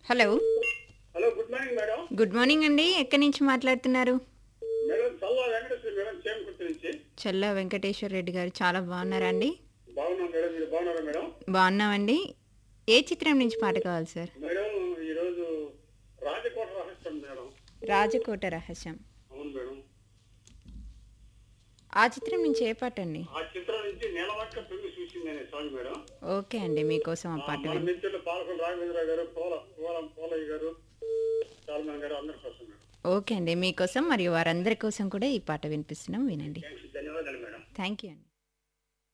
hello hello good morning madam good morning అండి ఎక్కడి నుంచి మాట్లాడుతున్నారు మేడం చల్లా వెంకటేశ్వర మేడం చేమకుర్తి నుంచి చల్ల వెంకటేశ్వర రెడ్డి గారు చాలా బాగున్నారా అండి బాగున్నాం మేడం మీరు బాగున్నారా మేడం బాగున్నామండి ఏ చిత్రం నుంచి పాట కావాలి సార్ మేడం ఈరోజు రాజకోట రహస్యం మేడం రాజకోట రహస్యం అవును మేడం ఆ చిత్రం నుంచి ఏ పాట అండి ఆ చిత్రం నుంచి నెలవక్క పెళ్లి చూసింది అనే సాంగ్ మేడం ఓకే అండి మీకోసం ఆ ఆ, పాట మన విన్ మిత్రులు పాలకొండ రాఘవేంద్ర గారు పోల పోలం పోలయ్య గారు చాలమన్ గారు అందరి కోసం మేడం ఓకే అండి మీకోసం మరియు వారందరి కోసం కూడా ఈ పాట వినిపిస్తున్నాం వినండి థ్యాంక్స్ ధన్యవాదాలు మేడం థ్యాంక్ యూ అండి